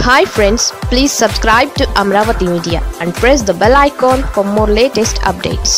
hi friends please subscribe to Amaravati media and press the bell icon for more latest updates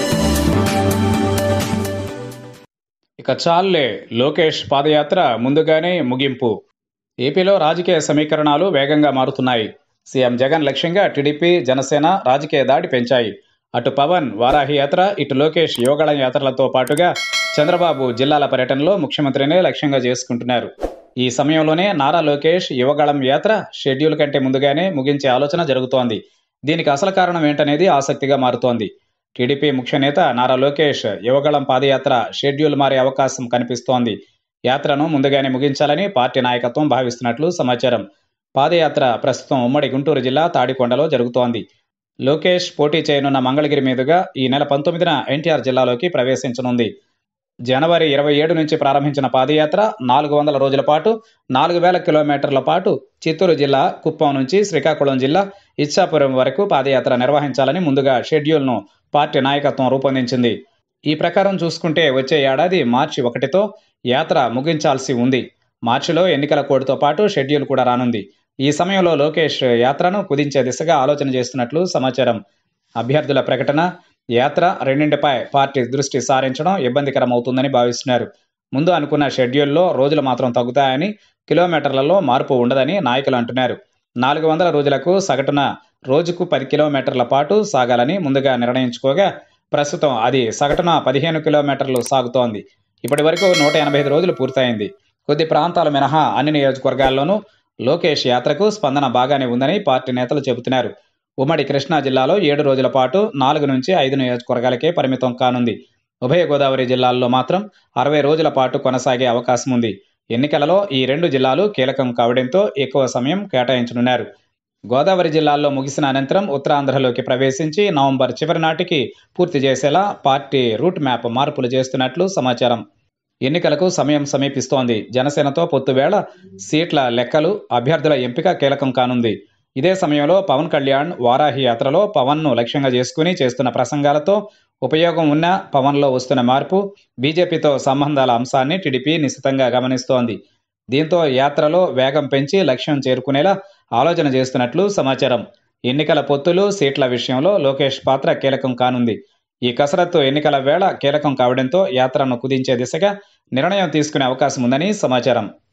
ఇక చాల్లే లోకేష్ పాదయాత్ర ముందుగానే ముగింపు ఏపీలో రాజకీయ సమీకరణాలు వేగంగా మారుతున్నాయి సీఎం జగన్ లక్ష్యంగా టీడీపీ జనసేన రాజకీయ దాడి పెంచాయి అటు పవన్ వారాహి యాత్ర ఇటు లోకేష్ యోగళం యాత్రలతో పాటుగా చంద్రబాబు జిల్లాల పర్యటనలో ముఖ్యమంత్రినే లక్ష్యంగా చేసుకుంటున్నారు ఈ సమయంలోనే నారా లోకేష్ యువగళం యాత్ర షెడ్యూల్ కంటే ముందుగానే ముగించే ఆలోచన జరుగుతోంది దీనికి అసలు కారణం ఏంటనేది ఆసక్తిగా మారుతోంది టీడీపీ ముఖ్య నేత నారా లోకేష్ యువగళం పాదయాత్ర షెడ్యూల్ మారే అవకాశం కనిపిస్తోంది యాత్రను ముందుగానే ముగించాలని పార్టీ నాయకత్వం భావిస్తున్నట్లు సమాచారం పాదయాత్ర ప్రస్తుతం ఉమ్మడి గుంటూరు జిల్లా తాడికొండలో జరుగుతోంది లోకేష్ పోటీ చేయనున్న మంగళగిరి మీదుగా ఈ నెల పంతొమ్మిదిన ఎన్టీఆర్ జిల్లాలోకి ప్రవేశించనుంది జనవరి ఇరవై ఏడు నుంచి ప్రారంభించిన పాదయాత్ర నాలుగు వందల రోజుల పాటు నాలుగు వేల కిలోమీటర్ల పాటు చిత్తూరు జిల్లా కుప్పం నుంచి శ్రీకాకుళం జిల్లా ఇచ్చాపురం వరకు పాదయాత్ర నిర్వహించాలని ముందుగా షెడ్యూల్ను పార్టీ నాయకత్వం రూపొందించింది ఈ ప్రకారం చూసుకుంటే వచ్చే ఏడాది మార్చి ఒకటితో యాత్ర ముగించాల్సి ఉంది మార్చిలో ఎన్నికల కోడ్తో పాటు షెడ్యూల్ కూడా రానుంది ఈ సమయంలో లోకేష్ యాత్రను కుదించే దిశగా ఆలోచన చేస్తున్నట్లు సమాచారం అభ్యర్థుల ప్రకటన యాత్ర రెండింటిపై పార్టీ దృష్టి సారించడం ఇబ్బందికరం అవుతుందని భావిస్తున్నారు ముందు అనుకున్న షెడ్యూల్లో రోజులు మాత్రం తగ్గుతాయని కిలోమీటర్లలో మార్పు ఉండదని నాయకులు అంటున్నారు నాలుగు వందల రోజులకు సగటున రోజుకు పది కిలోమీటర్ల పాటు సాగాలని ముందుగా నిర్ణయించుకోగా ప్రస్తుతం అది సగటున పదిహేను కిలోమీటర్లు సాగుతోంది ఇప్పటి వరకు నూట ఎనభై ఐదు రోజులు పూర్తయింది కొద్ది ప్రాంతాల మినహా అన్ని నియోజకవర్గాల్లోనూ లోకేష్ యాత్రకు స్పందన బాగానే ఉందని పార్టీ నేతలు చెబుతున్నారు ఉమ్మడి కృష్ణా జిల్లాలో ఏడు రోజుల పాటు నాలుగు నుంచి ఐదు నియోజకవర్గాలకే పరిమితం కానుంది ఉభయ గోదావరి జిల్లాల్లో మాత్రం అరవై రోజుల పాటు కొనసాగే అవకాశం ఉంది ఎన్నికలలో ఈ రెండు జిల్లాలు కీలకం కావడంతో ఎక్కువ సమయం కేటాయించనున్నారు గోదావరి జిల్లాల్లో ముగిసిన అనంతరం ఉత్తరాంధ్రలోకి ప్రవేశించి నవంబర్ చివరి నాటికి పూర్తి చేసేలా పార్టీ రూట్ మ్యాప్ మార్పులు చేస్తున్నట్లు సమాచారం ఎన్నికలకు సమయం సమీపిస్తోంది జనసేనతో పొత్తు వేళ సీట్ల లెక్కలు అభ్యర్థుల ఎంపిక కీలకం కానుంది ఇదే సమయంలో పవన్ కళ్యాణ్ వారాహి యాత్రలో పవన్ను లక్ష్యంగా చేసుకుని చేస్తున్న ప్రసంగాలతో ఉపయోగం ఉన్న పవన్లో వస్తున్న మార్పు బీజేపీతో సంబంధాల అంశాన్ని టీడీపీ నిశితంగా గమనిస్తోంది దీంతో యాత్రలో వేగం పెంచి లక్ష్యం చేరుకునేలా ఆలోచన చేస్తున్నట్లు సమాచారం ఎన్నికల పొత్తులు సీట్ల విషయంలో లోకేష్ పాత్ర కీలకం కానుంది ఈ కసరత్తు ఎన్నికల వేళ కీలకం కావడంతో యాత్రను కుదించే దిశగా నిర్ణయం తీసుకునే అవకాశం ఉందని సమాచారం